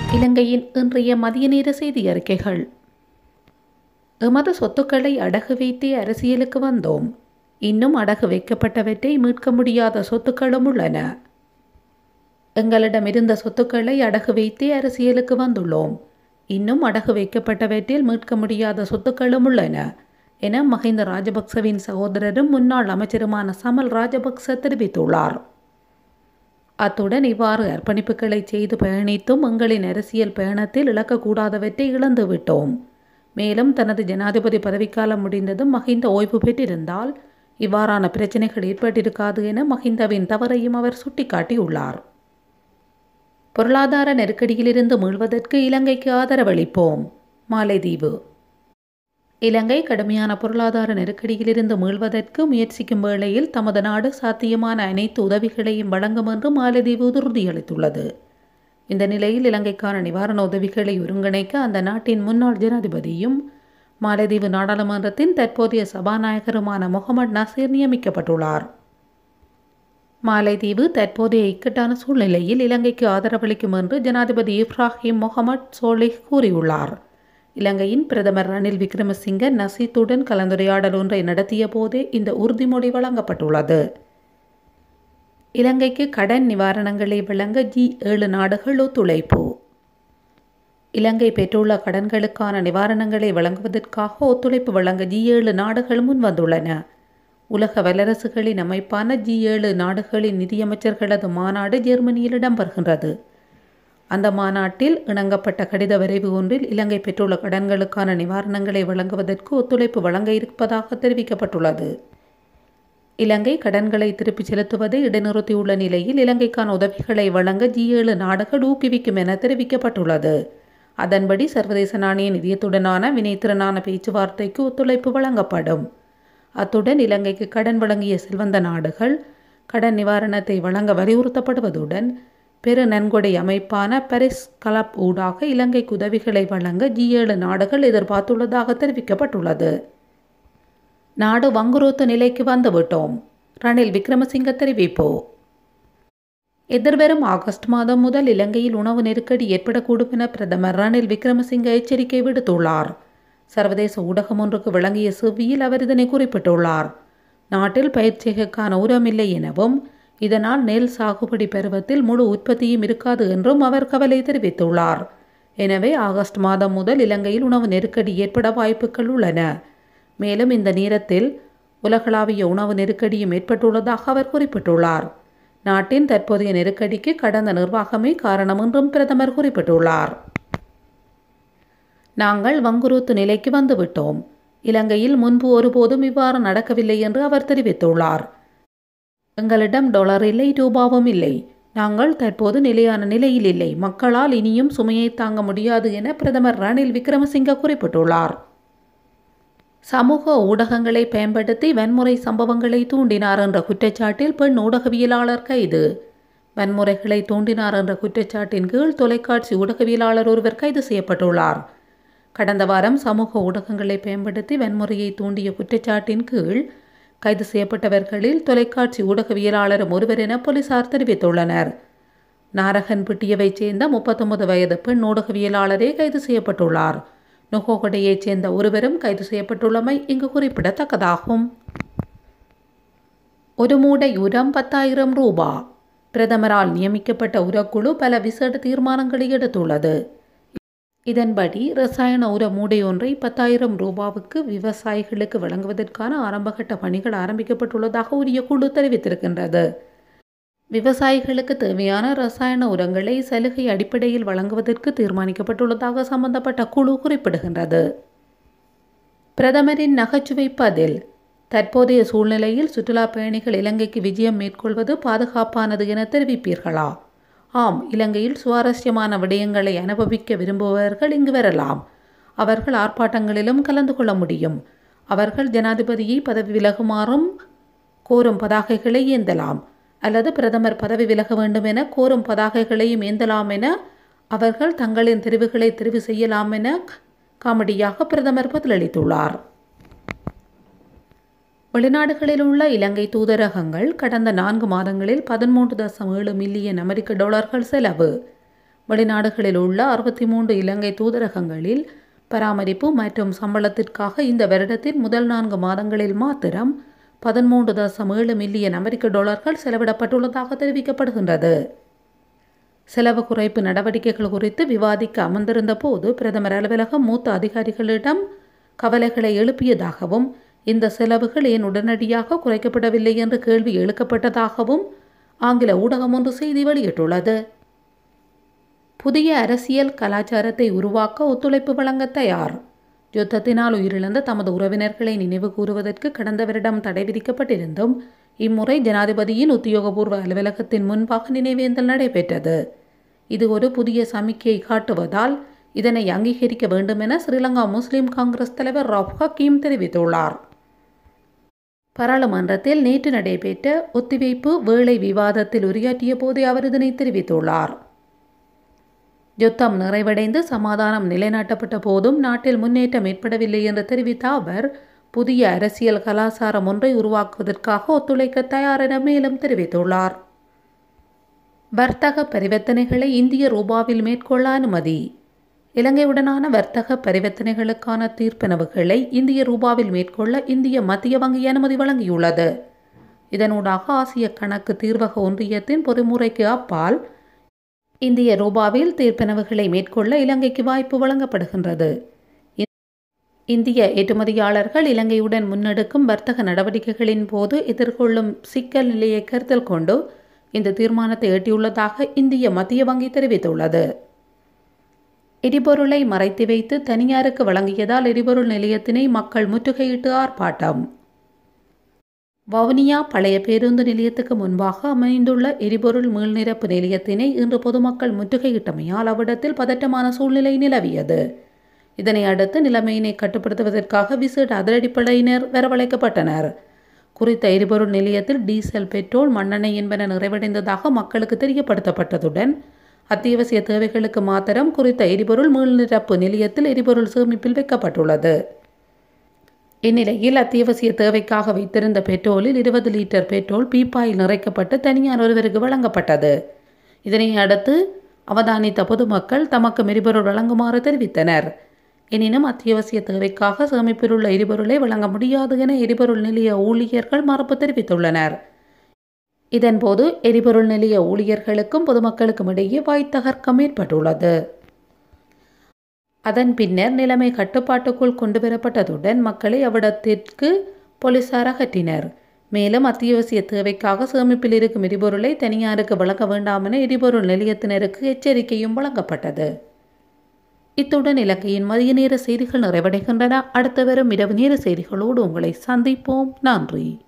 இலங்கையின் இன்றைய மதிய நேர செய்தி அறிக்கைகள் எமது சொத்துக்களை அடகு வைத்தே அரசியலுக்கு வந்தோம் இன்னும் அடகு வைக்கப்பட்டவற்றை மீட்க முடியாத சொத்துக்களும் உள்ளன எங்களிடமிருந்த சொத்துக்களை அடகு வைத்தே அரசியலுக்கு வந்துள்ளோம் இன்னும் அடகு வைக்கப்பட்டவற்றில் மீட்க முடியாத சொத்துக்களும் உள்ளன என மஹிந்த ராஜபக்சவின் சகோதரரும் முன்னாள் அமைச்சருமான சமல் ராஜபக்ச தெரிவித்துள்ளார் அத்துடன் இவ்வாறு அர்ப்பணிப்புகளை செய்து பயணித்தும் எங்களின் அரசியல் பயணத்தில் இழக்கக்கூடாதவற்றை இழந்துவிட்டோம் மேலும் தனது ஜனாதிபதி பதவிக்காலம் முடிந்ததும் மஹிந்த ஓய்வு பெற்றிருந்தால் இவ்வாறான பிரச்சனைகள் ஏற்பட்டிருக்காது என மஹிந்தவின் தவறையும் அவர் சுட்டிக்காட்டியுள்ளார் பொருளாதார நெருக்கடியிலிருந்து மீள்வதற்கு இலங்கைக்கு ஆதரவளிப்போம் மாலைதீவு இலங்கை கடுமையான பொருளாதார நெருக்கடியிலிருந்து மீள்வதற்கு முயற்சிக்கும் வேளையில் தமது நாடு சாத்தியமான அனைத்து உதவிகளையும் வழங்கும் என்று மாலத்தீவு உறுதியளித்துள்ளது இந்த நிலையில் இலங்கைக்கான நிவாரண உதவிகளை ஒருங்கிணைக்க அந்த நாட்டின் முன்னாள் ஜனாதிபதியும் மாலத்தீவு நாடாளுமன்றத்தின் தற்போதைய சபாநாயகருமான முகமது நசீர் நியமிக்கப்பட்டுள்ளார் மாலைதீவு தற்போதைய இக்கட்டான சூழ்நிலையில் இலங்கைக்கு ஆதரவளிக்கும் என்று ஜனாதிபதி இப்ராஹிம் முகமது சோலிஹ் கூறியுள்ளார் இலங்கையின் பிரதமர் ரணில் விக்ரமசிங்க நசீத்துடன் கலந்துரையாடல் ஒன்றை நடத்திய போதே இந்த உறுதிமொழி வழங்கப்பட்டுள்ளது இலங்கைக்கு கடன் நிவாரணங்களை வழங்க ஜி ஏழு நாடுகள் ஒத்துழைப்பு இலங்கை பெற்றுள்ள கடன்களுக்கான நிவாரணங்களை வழங்குவதற்காக ஒத்துழைப்பு வழங்க ஜி ஏழு நாடுகள் முன்வந்துள்ளன உலக வல்லரசுகளின் அமைப்பான ஜி ஏழு நாடுகளின் நிதியமைச்சர்களது மாநாடு ஜெர்மனியில் இடம்பெறுகின்றது அந்த மாநாட்டில் இணங்கப்பட்ட கடித வரைவு ஒன்றில் இலங்கை பெற்றுள்ள கடன்களுக்கான நிவாரணங்களை வழங்குவதற்கு ஒத்துழைப்பு வழங்க இருப்பதாக தெரிவிக்கப்பட்டுள்ளது இலங்கை கடன்களை திருப்பிச் செலுத்துவதை இடைநிறுத்தியுள்ள நிலையில் இலங்கைக்கான உதவிகளை வழங்க ஜி ஏழு நாடுகள் ஊக்குவிக்கும் என தெரிவிக்கப்பட்டுள்ளது அதன்படி சர்வதேச நாணய நிதியத்துடனான வினைத்திறனான பேச்சுவார்த்தைக்கு ஒத்துழைப்பு வழங்கப்படும் அத்துடன் இலங்கைக்கு கடன் வழங்கிய செல்வந்த நாடுகள் கடன் நிவாரணத்தை வழங்க வலியுறுத்தப்படுவதுடன் பெரு நன்கொடை அமைப்பான பரிஸ் கலப் ஊடாக இலங்கைக்கு உதவிகளை வழங்க ஜி ஏழு நாடுகள் எதிர்பார்த்துள்ளதாக தெரிவிக்கப்பட்டுள்ளது நாடு வங்குரோத்து நிலைக்கு வந்துவிட்டோம் ரணில் விக்ரமசிங்க தெரிவிப்பு எதிர்வரும் ஆகஸ்ட் மாதம் முதல் இலங்கையில் உணவு நெருக்கடி ஏற்படக்கூடும் என பிரதமர் ரணில் விக்ரமசிங்க எச்சரிக்கை விடுத்துள்ளார் சர்வதேச ஊடகம் ஒன்றுக்கு வழங்கிய செவ்வியில் அவர் இதனை குறிப்பிட்டுள்ளார் நாட்டில் பயிற்சிகளுக்கான உரமில்லை எனவும் இதனால் நெல் சாகுபடி பருவத்தில் முழு உற்பத்தியும் இருக்காது என்றும் அவர் கவலை தெரிவித்துள்ளார் எனவே ஆகஸ்ட் மாதம் முதல் இலங்கையில் உணவு நெருக்கடி ஏற்பட வாய்ப்புகள் உள்ளன மேலும் இந்த நேரத்தில் உலகளாவிய உணவு நெருக்கடியும் ஏற்பட்டுள்ளதாக அவர் குறிப்பிட்டுள்ளார் நாட்டின் தற்போதைய நெருக்கடிக்கு கடந்த நிர்வாகமே காரணம் என்றும் பிரதமர் குறிப்பிட்டுள்ளார் நாங்கள் வங்குரோத்து நிலைக்கு வந்துவிட்டோம் இலங்கையில் முன்பு ஒருபோதும் இவ்வாறு நடக்கவில்லை என்று அவர் தெரிவித்துள்ளார் எங்களிடம் டாலர் இல்லை ரூபாவும் இல்லை நாங்கள் தற்போது நிலையான நிலையில் இல்லை மக்களால் இனியும் சுமையை தாங்க முடியாது என பிரதமர் ரணில் விக்ரமசிங்க குறிப்பிட்டுள்ளார் சமூக ஊடகங்களை பயன்படுத்தி வன்முறை சம்பவங்களை தூண்டினார் என்ற குற்றச்சாட்டில் பெண் ஊடகவியலாளர் கைது வன்முறைகளை தூண்டினார் என்ற குற்றச்சாட்டின் கீழ் தொலைக்காட்சி ஊடகவியலாளர் ஒருவர் கைது செய்யப்பட்டுள்ளார் கடந்த வாரம் சமூக ஊடகங்களை பயன்படுத்தி வன்முறையை தூண்டிய குற்றச்சாட்டின் கீழ் கைது செய்யப்பட்டவர்களில் தொலைக்காட்சி ஊடகவியலாளரும் ஒருவர் என போலீசார் தெரிவித்துள்ளனர் நாரகன்பட்டியவைச் சேர்ந்த முப்பத்தொன்பது வயது பெண் ஊடகவியலாளரே கைது செய்யப்பட்டுள்ளார் நுகோகடையைச் சேர்ந்த ஒருவரும் கைது செய்யப்பட்டுள்ளமை இங்கு குறிப்பிடத்தக்கதாகும் ஒரு மூடை உரம் பத்தாயிரம் ரூபா பிரதமரால் நியமிக்கப்பட்ட உரக்குழு பல விசேட தீர்மானங்களை எடுத்துள்ளது இதன்படி ரசாயன உர மூடை ஒன்றை பத்தாயிரம் ரூபாவுக்கு விவசாயிகளுக்கு வழங்குவதற்கான ஆரம்பகட்ட பணிகள் ஆரம்பிக்கப்பட்டுள்ளதாக உரிய குழு தெரிவித்திருக்கின்றது விவசாயிகளுக்கு தேவையான ரசாயன உரங்களை சலுகை அடிப்படையில் வழங்குவதற்கு தீர்மானிக்கப்பட்டுள்ளதாக சம்பந்தப்பட்ட குழு குறிப்பிடுகின்றது பிரதமரின் நகைச்சுவை பதில் தற்போதைய சூழ்நிலையில் சுற்றுலா பயணிகள் இலங்கைக்கு விஜயம் மேற்கொள்வது பாதுகாப்பானது என தெரிவிப்பீர்களா ஆம் இலங்கையில் சுவாரஸ்யமான விடயங்களை அனுபவிக்க விரும்புபவர்கள் இங்கு வரலாம் அவர்கள் ஆர்ப்பாட்டங்களிலும் கலந்து கொள்ள முடியும் அவர்கள் ஜனாதிபதியை பதவி விலகுமாறும் கோரும் பதாகைகளை ஏந்தலாம் அல்லது பிரதமர் பதவி விலக வேண்டும் என கோரும் பதாகைகளையும் ஏந்தலாம் என அவர்கள் தங்களின் தெரிவுகளை தெரிவு செய்யலாம் என காமெடியாக பிரதமர் பதிலளித்துள்ளார் வெளிநாடுகளில் உள்ள இலங்கை தூதரகங்கள் கடந்த நான்கு மாதங்களில் பதிமூன்று தசம் ஏழு மில்லியன் அமெரிக்க டாலர்கள் செலவு வெளிநாடுகளில் உள்ள அறுபத்தி மூன்று இலங்கை தூதரகங்களில் பராமரிப்பு மற்றும் சம்பளத்திற்காக இந்த வருடத்தின் முதல் நான்கு மாதங்களில் மாத்திரம் பதிமூன்று தசம் ஏழு மில்லியன் அமெரிக்க டாலர்கள் செலவிடப்பட்டுள்ளதாக தெரிவிக்கப்படுகின்றது செலவு குறைப்பு நடவடிக்கைகள் குறித்து விவாதிக்க அமர்ந்திருந்த போது பிரதமர் அலுவலகம் மூத்த அதிகாரிகளிடம் கவலைகளை எழுப்பியதாகவும் இந்த செலவுகள் ஏன் உடனடியாக குறைக்கப்படவில்லை என்று கேள்வி எழுக்கப்பட்டதாகவும் ஆங்கில ஊடகம் ஒன்று செய்தி வெளியிட்டுள்ளது புதிய அரசியல் கலாச்சாரத்தை உருவாக்க ஒத்துழைப்பு வழங்க தயார் யுத்தத்தினால் உயிரிழந்த தமது உறவினர்களை நினைவு கூறுவதற்கு கடந்த வருடம் தடை விதிக்கப்பட்டிருந்தும் இம்முறை ஜனாதிபதியின் உத்தியோகபூர்வ அலுவலகத்தின் முன்பாக நினைவேந்தல் நடைபெற்றது இது ஒரு புதிய சமிக்கையை காட்டுவதால் இதனை அங்கீகரிக்க வேண்டும் என ஸ்ரீலங்கா முஸ்லிம் காங்கிரஸ் தலைவர் ரவுப் ஹக்கீம் தெரிவித்துள்ளார் பாராளுமன்றத்தில் நேற்று நடைபெற்ற ஒத்திவைப்பு வேளை விவாதத்தில் உரையாற்றிய போதே அவர் இதனை தெரிவித்துள்ளார் யுத்தம் நிறைவடைந்து சமாதானம் நிலைநாட்டப்பட்ட போதும் நாட்டில் முன்னேற்றம் ஏற்படவில்லை என்று தெரிவித்த அவர் புதிய அரசியல் கலாச்சாரம் ஒன்றை உருவாக்குவதற்காக ஒத்துழைக்க தயார் என மேலும் தெரிவித்துள்ளார் வர்த்தக பரிவர்த்தனைகளை இந்திய ரூபாவில் மேற்கொள்ள அனுமதி இலங்கையுடனான வர்த்தக பரிவர்த்தனைகளுக்கான தீர்ப்பனவுகளை இந்திய ரூபாவில் மேற்கொள்ள இந்திய மத்திய வங்கி அனுமதி வழங்கியுள்ளது இதனூடாக ஆசிய கணக்கு தீர்வக ஒன்றியத்தின் பொறிமுறைக்கு அப்பால் இந்திய ரூபாவில் தீர்ப்பனவுகளை மேற்கொள்ள இலங்கைக்கு வாய்ப்பு வழங்கப்படுகின்றது இந்திய ஏற்றுமதியாளர்கள் இலங்கையுடன் முன்னெடுக்கும் வர்த்தக நடவடிக்கைகளின் போது எதிர்கொள்ளும் சிக்கல் நிலையை கருத்தில் கொண்டு இந்த தீர்மானத்தை எட்டியுள்ளதாக இந்திய மத்திய வங்கி தெரிவித்துள்ளது எரிபொருளை மறைத்து வைத்து தனியாருக்கு வழங்கியதால் எரிபொருள் நிலையத்தினை மக்கள் முற்றுகையிட்டு ஆர்ப்பாட்டம் வவுனியா பழைய பேருந்து நிலையத்துக்கு முன்பாக அமைந்துள்ள எரிபொருள் மீள்நிரப்பு நிலையத்தினை இன்று பொதுமக்கள் முற்றுகையிட்டமையால் அவ்விடத்தில் பதட்டமான சூழ்நிலை நிலவியது இதனை அடுத்து நிலைமையினை கட்டுப்படுத்துவதற்காக விசேட அதிரடிப்படையினர் வரவழைக்கப்பட்டனர் குறித்த எரிபொருள் நிலையத்தில் டீசல் பெட்ரோல் மண்ணெண்ணெய் என்பன நிறைவடைந்ததாக மக்களுக்கு தெரியப்படுத்தப்பட்டதுடன் அத்தியாவசிய தேவைகளுக்கு மாத்திரம் குறித்த எரிபொருள் மீள்நிரப்பு நிலையத்தில் எரிபொருள் சேமிப்பில் வைக்கப்பட்டுள்ளது இந்நிலையில் அத்தியாவசிய தேவைக்காக வைத்திருந்த பெட்ரோலில் இருபது லிட்டர் பெட்ரோல் பீப்பாயில் நிறைக்கப்பட்டு தனியார் ஒருவருக்கு வழங்கப்பட்டது இதனை அடுத்து அவதானித்த பொதுமக்கள் தமக்கு எரிபொருள் வழங்குமாறு தெரிவித்தனர் எனினும் அத்தியாவசிய தேவைக்காக சேமிப்பில் உள்ள எரிபொருளை வழங்க முடியாது என எரிபொருள் நிலைய ஊழியர்கள் மறுப்பு தெரிவித்துள்ளனர் இதன்போது எரிபொருள் நிலைய ஊழியர்களுக்கும் பொதுமக்களுக்கும் இடையே வாய்த்தகர்க்கம் ஏற்பட்டுள்ளது அதன் பின்னர் நிலைமை கட்டுப்பாட்டுக்குள் கொண்டுவரப்பட்டதுடன் மக்களை அவ்விடத்திற்கு போலீசார் அகற்றினர் மேலும் அத்தியாவசிய தேவைக்காக சேமிப்பில் இருக்கும் எரிபொருளை தனியாருக்கு வழங்க வேண்டாம் என எரிபொருள் நிலையத்தினருக்கு எச்சரிக்கையும் வழங்கப்பட்டது இத்துடன் இலங்கையின் மதிய நேர செய்திகள் நிறைவடைகின்றன அடுத்து வரும் இரவு நேர செய்திகளோடு உங்களை சந்திப்போம் நன்றி